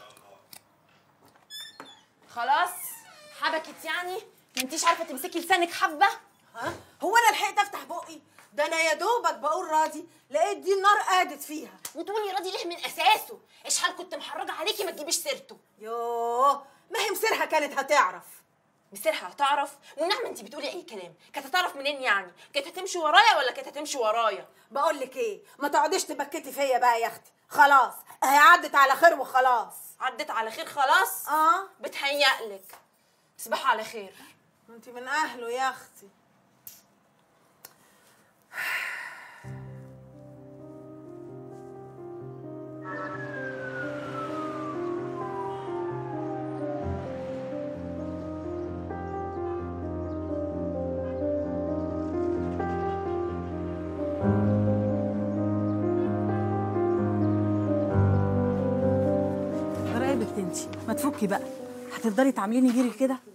خلاص حبكت يعني ما انتيش عارفه تمسكي لسانك حبه ها هو انا لحقت افتح بقي ده انا يا دوبك بقول راضي لقيت دي النار قادت فيها وتقولي راضي ليه من اساسه ايش حال كنت محرجه عليكي ما تجيبيش سيرته يوه ما هي مسيرها كانت هتعرف مسيرها هتعرف والنعمه انت بتقولي اي كلام كانت هتعرف منين يعني كانت هتمشي ورايا ولا كانت هتمشي ورايا بقول لك ايه ما تقعديش تبكتي فيا بقى يا اختي خلاص اهي عدت على خير وخلاص عدت على خير خلاص اه بتهيألك تصبحوا على خير انت من اهله يا اختي راقبك انت ما تفكي بقى هتفضلي تعمليني جيري كده